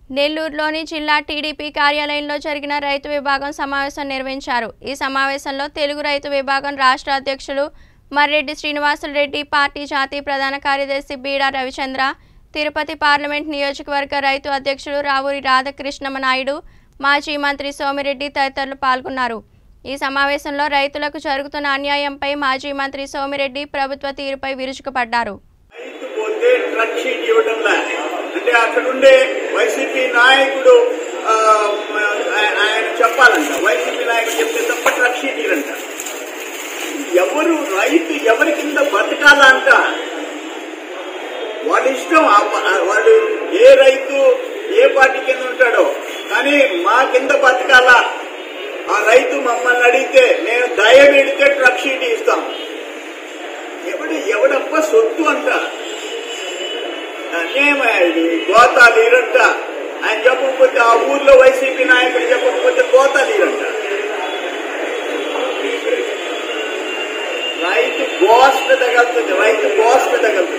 నెల్లూరులోని జిల్లా టీడీపీ కార్యాలయంలో జరిగిన రైతు విభాగం సమావేశం నిర్వహించారు ఈ సమావేశంలో తెలుగు రైతు విభాగం రాష్ట్ర అధ్యక్షులు మర్రెడ్డి శ్రీనివాసులు రెడ్డి పార్టీ జాతీయ ప్రధాన కార్యదర్శి బీడా రవిచంద్ర తిరుపతి పార్లమెంట్ నియోజకవర్గ రైతు అధ్యక్షులు రావూరి రాధాకృష్ణమ నాయుడు మాజీ మంత్రి సోమిరెడ్డి తదితరులు పాల్గొన్నారు ఈ సమావేశంలో రైతులకు జరుగుతున్న అన్యాయంపై మాజీ మంత్రి సోమిరెడ్డి ప్రభుత్వ తీరుపై విరుచుకుపడ్డారు రైతు పోతే ట్రక్ షీట్ ఇవ్వడంలా అంటే అక్కడ ఉండే వైసీపీ నాయకుడు ఆ, ఆ- ఆయన చెప్పాలంట వైసీపీ నాయకుడు చెప్తే తప్ప ట్రక్ షీట్ ఇవ్వరంట ఎవరు రైతు ఎవరి కింద బతకాలా అంట వాళ్ళ ఇష్టం ఆ- ఆ- వాడు ఏ రైతు ఏ పార్టీ కింద ఉంటాడో కానీ మా కింద బతకాలా ఆ రైతు మమ్మల్ని అడిగితే నేను దయ పెడితే ట్రక్ షీట్ ఇస్తాం ఎవడు ఎవడప్ప సొత్తు అంట అన్యాయమే ఇది గోతాలు ఈరంట ఆయన చెప్పకపోతే ఆ ఊర్లో వైసీపీ నాయకుడు చెప్పకపోతే గోతాలు ఈరంట రైతు గోస్ట్ తగలుతుంది రైతు గోస్ట్ తగలుతుంది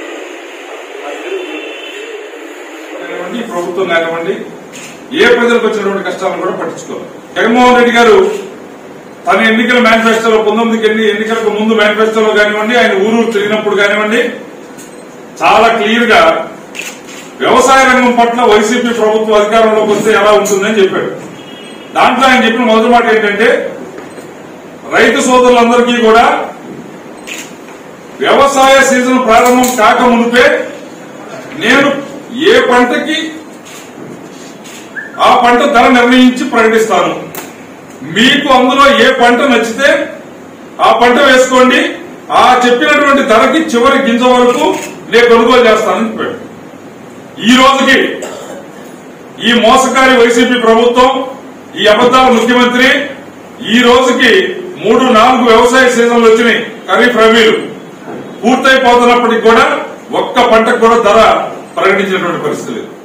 కానివ్వండి, ఈ ప్రభుత్వం కానివ్వండి ఏ ప్రజలకు వచ్చినటువంటి కష్టాలను కూడా పట్టించుకోవాలి జగన్మోహన్ రెడ్డి గారు తన ఎన్నికల మేనిఫెస్టోలో పంతొమ్మిదికి ఎన్ని ఎన్నికలకు ముందు మేనిఫెస్టోలో కానివ్వండి ఆయన ఊరూరు తిరిగినప్పుడు కానివ్వండి చాలా క్లియర్ గా వ్యవసాయ రంగం పట్ల వైసీపీ ప్రభుత్వం అధికారంలోకి వస్తే ఎలా ఉంటుందని చెప్పాడు దాంట్లో ఆయన చెప్పిన మొదటి మాట ఏంటంటే రైతు సోదరులందరికీ కూడా వ్యవసాయ సీజన్ ప్రారంభం కాక మునిపే నేను ఏ పంటకి ఆ పంట ధర నిర్ణయించి ప్రకటిస్తాను మీకు అందులో ఏ పంట నచ్చితే ఆ పంట వేసుకోండి ఆ చెప్పినటువంటి ధరకి చివరి గింజ వరకు నేను కొనుగోలు చేస్తానని చెప్పాడు ఈ రోజుకి ఈ మోసకారి వైసీపీ ప్రభుత్వం ఈ అబద్దాల ముఖ్యమంత్రి ఈ రోజుకి మూడు నాలుగు వ్యవసాయ సీజన్లు వచ్చినాయి ఖరీఫ్ రబీలు పూర్తయిపోతున్నప్పటికి కూడా ఒక్క పంటకు కూడా ధర ప్రకటించినటువంటి పరిస్థితి లేదు